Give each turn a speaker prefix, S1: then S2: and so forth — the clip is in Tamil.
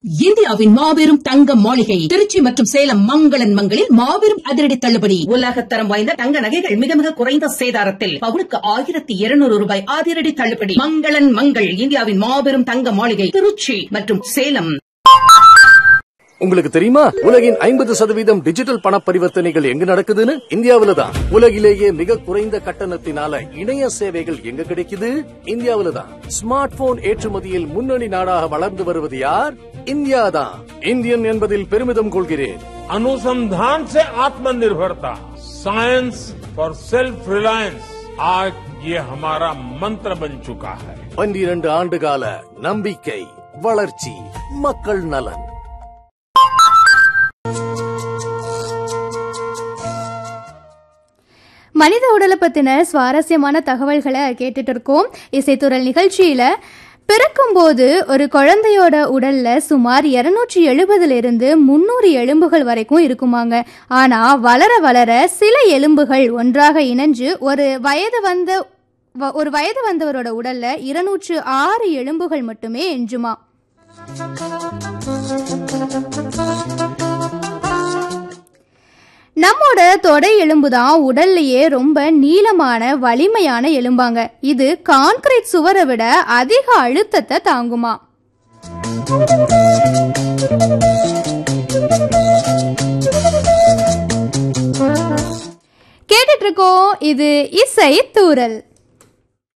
S1: இந்தியாவின் மாபெரும் தங்க மாளிகை திருச்சி மற்றும் சேலம் மங்களன் மங்களில் மாபெரும் அதிரடி தள்ளுபடி உலகத்தரம் வாய்ந்த தங்க நகைகள் மிக மிக குறைந்த சேதாரத்தில் பவுனுக்கு ஆயிரத்தி இருநூறு ரூபாய் அதிரடி தள்ளுபடி மங்களன் மங்கள் இந்தியாவின் மாபெரும் தங்க மாளிகை திருச்சி மற்றும் சேலம்
S2: உங்களுக்கு தெரியுமா உலகின் ஐம்பது சதவீதம் டிஜிட்டல் பண பரிவர்த்தனைகள் எங்க நடக்குதுன்னு இந்தியாவில தான் உலகிலேயே மிக குறைந்த கட்டணத்தினால இணைய சேவைகள் எங்க கிடைக்குது இந்தியாவில தான் ஸ்மார்ட் போன் ஏற்றுமதியில் முன்னணி நாடாக வளர்ந்து வருவது யார் இந்தியா தான் இந்தியன் என்பதில் பெருமிதம் கொள்கிறேன்
S3: अनुसंधान से आत्मनिर्भरता साइंस फॉर सेल्फ रिलायंस आज ये हमारा मंत्र बन चुका है
S2: பன்னிரண்டு ஆண்டு கால நம்பிக்கை வளர்ச்சி மக்கள் நலன்
S4: மனித உடலை பற்றின சுவாரஸ்யமான தகவல்களை கேட்டுட்டு இருக்கோம் இசைத்துறல் நிகழ்ச்சியில் பிறக்கும்போது ஒரு குழந்தையோட உடல்ல சுமார் இருநூற்றி எழுபதுல இருந்து முந்நூறு எலும்புகள் வரைக்கும் இருக்குமாங்க ஆனா வளர வளர சில எலும்புகள் ஒன்றாக இணைஞ்சு ஒரு வயது வந்த வ- ஒரு வயது வந்தவரோட உடல்ல இருநூற்று ஆறு எலும்புகள் மட்டுமே எஞ்சுமா நம்மோட தொடை எலும்பு தான் உடல்லையே ரொம்ப நீளமான வலிமையான எலும்பாங்க இது கான்கிரீட் சுவரை விட அதிக அழுத்தத்தை தாங்குமா கேட்டுட்டு இருக்கோம் இது இசை தூரல்